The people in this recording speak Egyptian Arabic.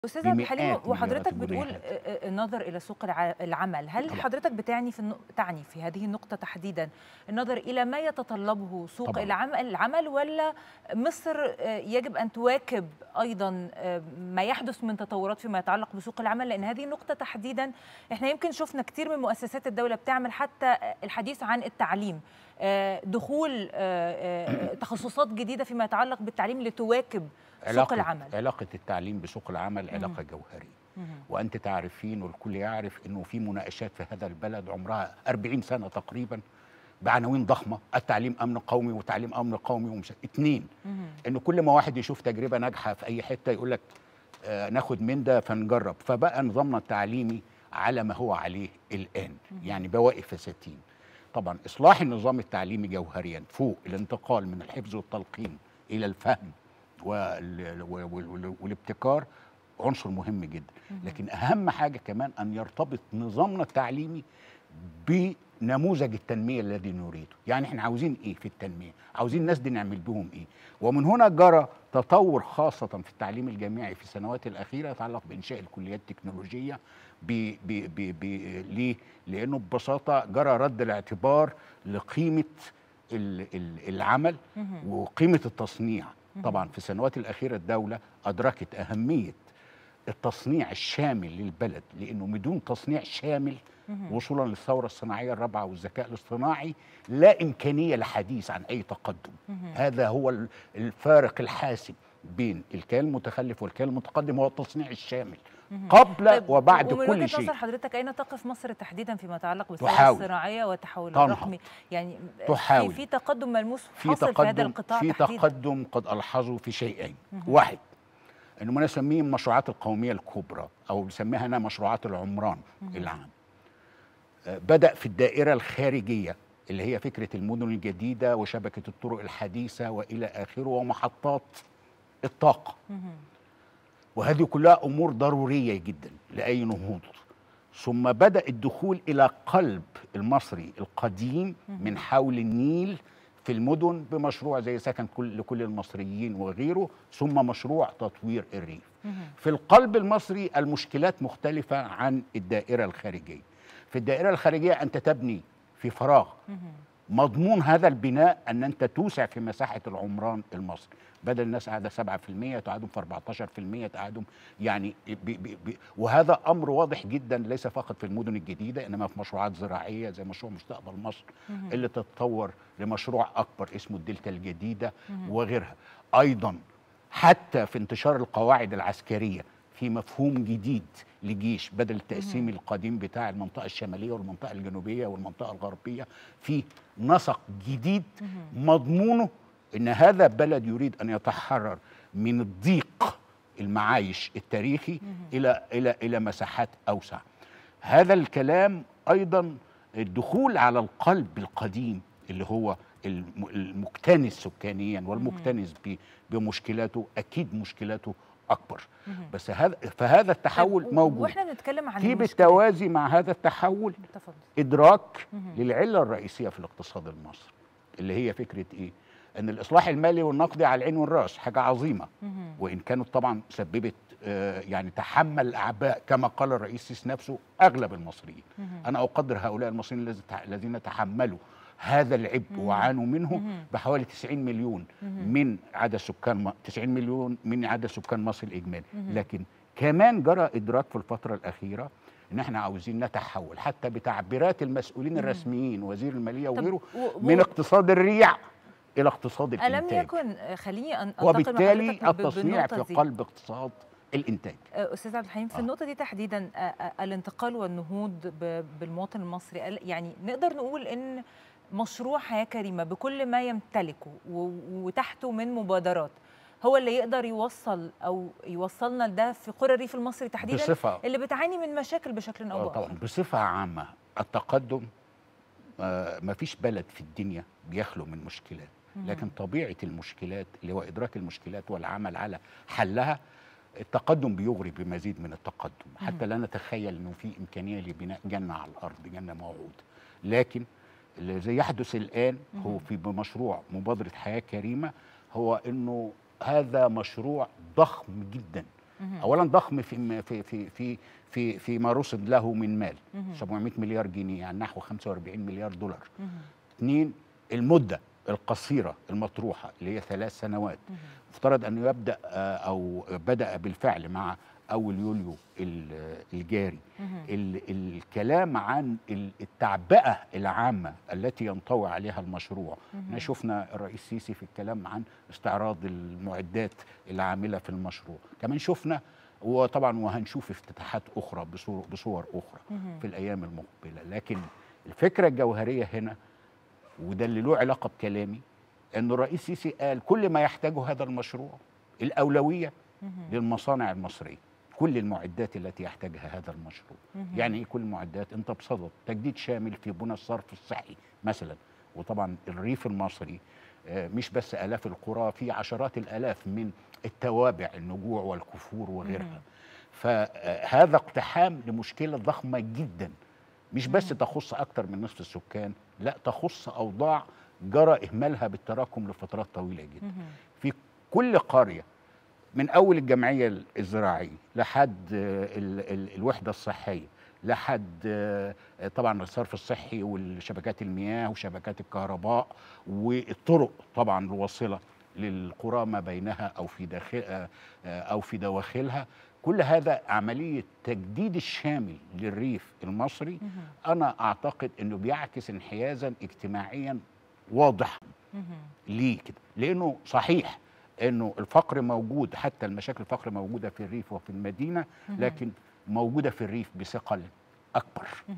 استاذ عبد الحليم بمئات وحضرتك مليارات بتقول الجنيهات. آه، آه، النظر الى سوق الع- العمل هل طبعاً. حضرتك بتعني في النق... تعني في هذه النقطه تحديدا النظر الى ما يتطلبه سوق طبعاً. العمل العمل ولا مصر آه، يجب ان تواكب ايضا آه، ما يحدث من تطورات فيما يتعلق بسوق العمل لان هذه النقطه تحديدا احنا يمكن شفنا كتير من مؤسسات الدوله بتعمل حتى آه، الحديث عن التعليم آه، دخول آه، آه، تخصصات جديده فيما يتعلق بالتعليم لتواكب سوق علاقة العمل علاقة التعليم بسوق العمل مهم. علاقة جوهرية مهم. وأنت تعرفين والكل يعرف أنه في مناقشات في هذا البلد عمرها 40 سنة تقريبا بعناوين ضخمة التعليم أمن قومي وتعليم أمن قومي ومش اتنين مهم. انه كل ما واحد يشوف تجربه ناجحه في اي حته يقول لك آه ناخد من ده فنجرب فبقى نظامنا التعليمي على ما هو عليه الان يعني بواقي فساتين طبعا اصلاح النظام التعليمي جوهريا فوق الانتقال من الحفظ والتلقين الى الفهم وال- وال- وال- والابتكار عنصر مهم جدا لكن اهم حاجه كمان ان يرتبط نظامنا التعليمي بنموذج التنميه الذي نريده يعني احنا عاوزين ايه في التنميه عاوزين الناس دي نعمل بهم ايه ومن هنا جرى تطور خاصه في التعليم الجامعي في السنوات الاخيره يتعلق بانشاء الكليات التكنولوجيه ب ب ب ب ليه لانه ببساطه جرى رد الاعتبار لقيمه ال- ال- العمل مهم. وقيمه التصنيع طبعا في السنوات الاخيره الدوله ادركت اهميه التصنيع الشامل للبلد لانه بدون تصنيع شامل مهم. وصولا للثوره الصناعيه الرابعه والذكاء الاصطناعي لا امكانيه لحديث عن اي تقدم مهم. هذا هو ال- الفارق الحاسم بين الكيان المتخلف والكيان المتقدم هو التصنيع الشامل مهم. قبل طيب، وبعد ومن كل وجهة شيء نظر حضرتك اين تقف مصر تحديدا فيما يتعلق بالثوره تحاول. الصناعيه والتحول تنهض. الرقمي يعني تحاول. في في تقدم ملموس في حاصل في هذا تقدم القطاع في تحديدا تقدم قد الحظه في شيئين واحد انه ما نسميه المشروعات القوميه الكبرى او بنسميها انا مشروعات العمران العام آه، بدا في الدائره الخارجيه اللي هي فكره المدن الجديده وشبكه الطرق الحديثه والى اخره ومحطات الطاقه مهم. وهذه كلها امور ضروريه جدا لاي نهوض ثم بدا الدخول الى قلب المصري القديم من حول النيل في المدن بمشروع زي سكن كل لكل المصريين وغيره ثم مشروع تطوير الريف مهم. في القلب المصري المشكلات مختلفه عن الدائره الخارجيه في الدائره الخارجيه انت تبني في فراغ مهم. مضمون هذا البناء ان انت توسع في مساحه العمران المصري بدل الناس قاعده 7% تقعدهم في 14% تقعدهم يعني بي بي بي وهذا امر واضح جدا ليس فقط في المدن الجديده انما في مشروعات زراعيه زي مشروع مستقبل مصر مهم. اللي تتطور لمشروع اكبر اسمه الدلتا الجديده مهم. وغيرها ايضا حتى في انتشار القواعد العسكريه في مفهوم جديد لجيش بدل التقسيم القديم بتاع المنطقه الشماليه والمنطقه الجنوبيه والمنطقه الغربيه في نسق جديد مضمونه ان هذا بلد يريد ان يتحرر من الضيق المعايش التاريخي الى الى الى مساحات اوسع هذا الكلام ايضا الدخول على القلب القديم اللي هو الم- المكتنس سكانيا والمكتنس ب- بمشكلاته اكيد مشكلاته اكبر بس هذا فهذا التحول طيب، موجود واحنا بنتكلم عن في المشكلة. بالتوازي مع هذا التحول تفضل ادراك مهم. للعله الرئيسيه في الاقتصاد المصري اللي هي فكره ايه ان الاصلاح المالي والنقدي على العين والراس حاجه عظيمه مهم. وان كانت طبعا سببت آه، يعني تحمل اعباء كما قال الرئيس السيسي نفسه اغلب المصريين مهم. انا اقدر هؤلاء المصريين الذي تع- الذين تحملوا هذا العبء وعانوا منه مهم. بحوالي 90 مليون من عدد سكان م- 90 مليون من عدد سكان مصر الاجمالي لكن كمان جرى ادراك في الفتره الاخيره ان احنا عاوزين نتحول حتى بتعبيرات المسؤولين الرسميين وزير الماليه طب وغيره و- و- من اقتصاد الريع الى اقتصاد ألم الانتاج يكن خليني أن أنتقل مع وبالتالي حضرتك ب- التصنيع في بالنقطة دي. قلب اقتصاد الانتاج استاذ عبد الحليم في آه. النقطه دي تحديدا آه، آه، الانتقال والنهوض ب- بالمواطن المصري ال- يعني نقدر نقول ان مشروع حياه كريمه بكل ما يمتلكه و- وتحته من مبادرات هو اللي يقدر يوصل او يوصلنا لده في قرى الريف المصري تحديدا بصفه اللي بتعاني من مشاكل بشكل او آه باخر طبعا بصفه عامه التقدم آه ما فيش بلد في الدنيا بيخلو من مشكلات لكن طبيعه المشكلات اللي هو ادراك المشكلات والعمل على حلها التقدم بيغري بمزيد من التقدم حتى لا نتخيل انه في امكانيه لبناء جنه على الارض جنه موعوده لكن الذي يحدث الان هو في بمشروع مبادره حياه كريمه هو انه هذا مشروع ضخم جدا اولا ضخم في في في في في, في ما رصد له من مال 700 مليار جنيه يعني نحو 45 مليار دولار اثنين المده القصيره المطروحه اللي هي ثلاث سنوات افترض انه يبدا آه، او بدا بالفعل مع اول يوليو ال- الجاري ال- الكلام عن ال- التعبئه العامه التي ينطوي عليها المشروع احنا شفنا الرئيس السيسي في الكلام عن استعراض المعدات العامله في المشروع كمان شفنا وطبعا وهنشوف افتتاحات اخرى بصور, بصور اخرى في الايام المقبله لكن الفكره الجوهريه هنا وده اللي له علاقه بكلامي ان الرئيس السيسي قال كل ما يحتاجه هذا المشروع الاولويه للمصانع المصريه كل المعدات التي يحتاجها هذا المشروع يعني ايه كل المعدات انت بصدد تجديد شامل في بنى الصرف الصحي مثلا وطبعا الريف المصري آه، مش بس الاف القرى في عشرات الالاف من التوابع النجوع والكفور وغيرها فهذا اقتحام لمشكله ضخمه جدا مش بس تخص اكثر من نصف السكان لا تخص اوضاع جرى اهمالها بالتراكم لفترات طويله جدا في كل قريه من اول الجمعيه الزراعيه لحد آه، ال- ال- الوحده الصحيه لحد آه، طبعا الصرف الصحي والشبكات المياه وشبكات الكهرباء والطرق طبعا الواصله للقرى ما بينها او في داخل آه، آه، او في دواخلها كل هذا عمليه تجديد الشامل للريف المصري انا اعتقد انه بيعكس انحيازا اجتماعيا واضح ليه كده لانه صحيح انه الفقر موجود حتى المشاكل الفقر موجوده في الريف وفي المدينه لكن موجوده في الريف بثقل اكبر